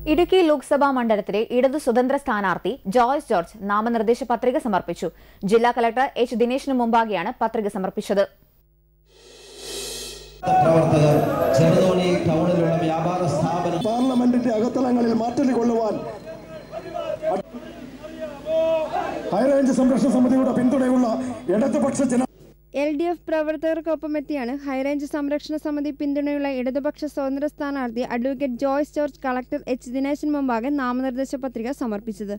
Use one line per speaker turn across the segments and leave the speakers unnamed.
ഇടുക്കി ലോക്സഭാ മണ്ഡലത്തിലെ ഇടതു സ്വതന്ത്ര സ്ഥാനാർത്ഥി ജോയ്സ് ജോർജ് നാമനിർദ്ദേശ പത്രിക സമർപ്പിച്ചു ജില്ലാ കലക്ടർ എച്ച് ദിനേശിന് മുമ്പാകെയാണ് പത്രിക സമർപ്പിച്ചത്
പ്രവർത്തകർ ചെറുതോണി ടൗണിലുള്ള വ്യാപാര സ്ഥാപനം
പാർലമെന്റിന്റെ അകത്തളങ്ങളിൽ മാറ്റൽ കൊള്ളുവാൻ ഹൈറേഞ്ച് സംരക്ഷണ സമിതിയുടെ പിന്തുണയുള്ള ഇടതുപക്ഷ ജന
എൽ ഡി എഫ് പ്രവർത്തകർക്കൊപ്പമെത്തിയാണ് ഹൈറേഞ്ച് സംരക്ഷണ സമിതി പിന്തുണയുള്ള ഇടതുപക്ഷ സ്വതന്ത്ര സ്ഥാനാർത്ഥി advocate Joice George collector H ദിനേശിന് മുമ്പാകെ നാമനിർദ്ദേശ പത്രിക സമർപ്പിച്ചത്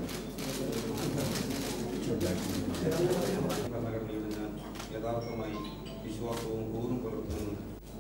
ഭരണഘടനയിൽ ഞാൻ യഥാർത്ഥമായി വിശ്വാസവും ഊറും പുലർത്തുന്നു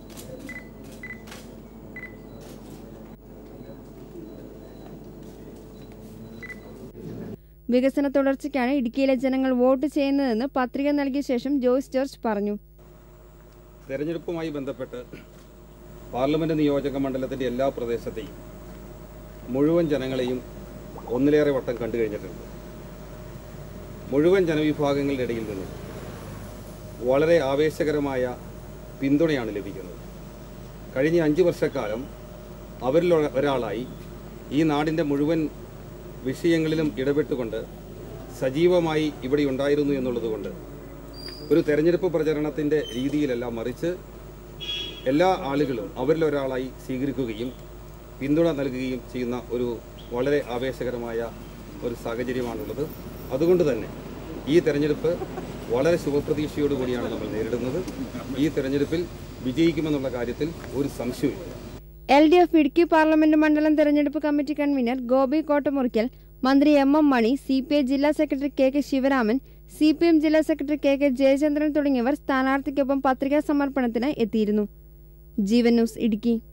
വികസന തുടർച്ചയ്ക്കാണ് ഇടുക്കിയിലെ ജനങ്ങൾ വോട്ട് ചെയ്യുന്നതെന്ന് പത്രിക നൽകിയ ശേഷം ജോയ്സ് ജോർജ് പറഞ്ഞു
തെരഞ്ഞെടുപ്പുമായി ബന്ധപ്പെട്ട് പാർലമെൻറ്റ് നിയോജക മണ്ഡലത്തിൻ്റെ എല്ലാ പ്രദേശത്തെയും മുഴുവൻ ജനങ്ങളെയും ഒന്നിലേറെ വട്ടം കണ്ടു കഴിഞ്ഞിട്ടുണ്ട് മുഴുവൻ ജനവിഭാഗങ്ങളുടെ ഇടയിൽ നിന്നും വളരെ ആവേശകരമായ പിന്തുണയാണ് ലഭിക്കുന്നത് കഴിഞ്ഞ അഞ്ച് വർഷക്കാലം അവരിൽ ഒരാളായി ഈ നാടിൻ്റെ മുഴുവൻ വിഷയങ്ങളിലും ഇടപെട്ടുകൊണ്ട് സജീവമായി ഇവിടെ ഉണ്ടായിരുന്നു എന്നുള്ളതുകൊണ്ട് ഒരു തെരഞ്ഞെടുപ്പ് പ്രചരണത്തിൻ്റെ രീതിയിലല്ല മറിച്ച് എല്ലാ ആളുകളും അവരിലൊരാളായി സ്വീകരിക്കുകയും പിന്തുണ നൽകുകയും ചെയ്യുന്ന ഒരു വളരെ ആവേശകരമായ ഒരു സാഹചര്യമാണുള്ളത് അതുകൊണ്ട് തന്നെ ഈ തെരഞ്ഞെടുപ്പ് വളരെ ശുഭപ്രതീക്ഷയോടുകൂടിയാണ് നമ്മൾ നേരിടുന്നത് ഈ തെരഞ്ഞെടുപ്പിൽ വിജയിക്കുമെന്നുള്ള കാര്യത്തിൽ ഒരു സംശയമില്ല
L D F Idukki parliament മണ്ഡലം തെരഞ്ഞെടുപ്പ് കമ്മിറ്റി കൺവീനർ ഗോപി കോട്ടമുറിക്കൽ മന്ത്രി M M Mani C P I ജില്ലാ secretary K K Sivaraman C P M ജില്ലാ സെക്രട്ടറി കെ കെ ജയചന്ദ്രൻ തുടങ്ങിയവർ സ്ഥാനാർത്ഥിക്കൊപ്പം പത്രികാ സമർപ്പണത്തിന് എത്തിയിരുന്നു ജീവൻ ന്യൂസ് ഇടുക്കി